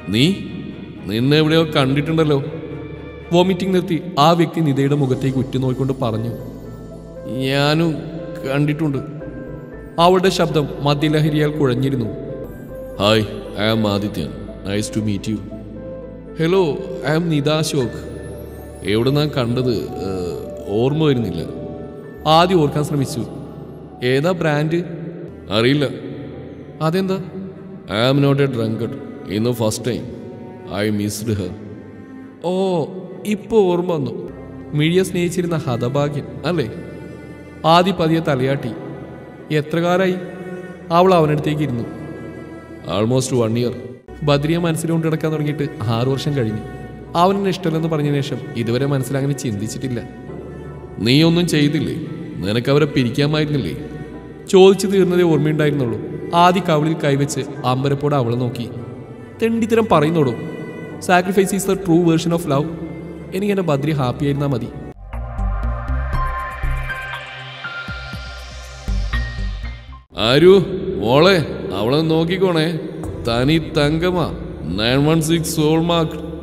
നീ നിന്നെ എവിടെയോ കണ്ടിട്ടുണ്ടല്ലോ വോമിറ്റിംഗ് നിർത്തി ആ വ്യക്തി നിതയുടെ മുഖത്തേക്ക് ഉറ്റുനോക്കിക്കൊണ്ട് പറഞ്ഞു ഞാനും കണ്ടിട്ടുണ്ട് അവളുടെ ശബ്ദം മദ്യലഹരിയാൽ കുഴഞ്ഞിരുന്നു hi I am Adithyan nice to meet you hello I am Nitha Ashok എവിടെ നാം കണ്ടത് ഏഹ്, ഓർമ്മ വരുന്നില്ല ആദ്യം ഓർക്കാൻ ശ്രമിച്ചു ഏതാ ബ്രാൻഡ് അറിയില്ല അതെന്താ I am not a drunkard ഇന്ന് first time I missed her ഓ ഇപ്പോൾ ഓർമ്മ വന്നു മിഴിയെ സ്നേഹിച്ചിരുന്ന ഹതഭാഗ്യൻ അല്ലേ ആദ്യ പതിയെ തലയാട്ടി എത്ര കാലായി അവൾ അവനടുത്തേക്ക് ഇരുന്നു ആൾമോസ്റ്റ് വൺ ഇയർ ബദ്രിയെ മനസ്സിൽ കൊണ്ട് കിടക്കാൻ തുടങ്ങിയിട്ട് ആറു വർഷം കഴിഞ്ഞു അവനെന്നെ ഇഷ്ടമല്ലെന്ന് പറഞ്ഞ ശേഷം ഇതുവരെ മനസ്സിൽ അങ്ങനെ ചിന്തിച്ചിട്ടില്ല നീ ഒന്നും ചെയ്തില്ലേ നിനക്ക് അവരെ പിരിക്കാമായിരുന്നില്ലേ ചോദിച്ചു തീർന്നതേ ഓർമ്മയുണ്ടായിരുന്നുള്ളൂ ആദ്യ കവിളിൽ കൈവച്ച് അമ്പരപ്പോടെ അവളെ നോക്കി തെണ്ടിത്തരം പറയുന്നോളൂ sacrifice is the true version of love എനിക്ക് എൻ്റെ ബദ്രി ഹാപ്പി ആയിരുന്നാൽ മതി ആരു മോളെ അവളെ നോക്കിക്കോണേ തനി തങ്കമാ നയൻ വൺ സിക്സ് സോൾ മാർക്ക്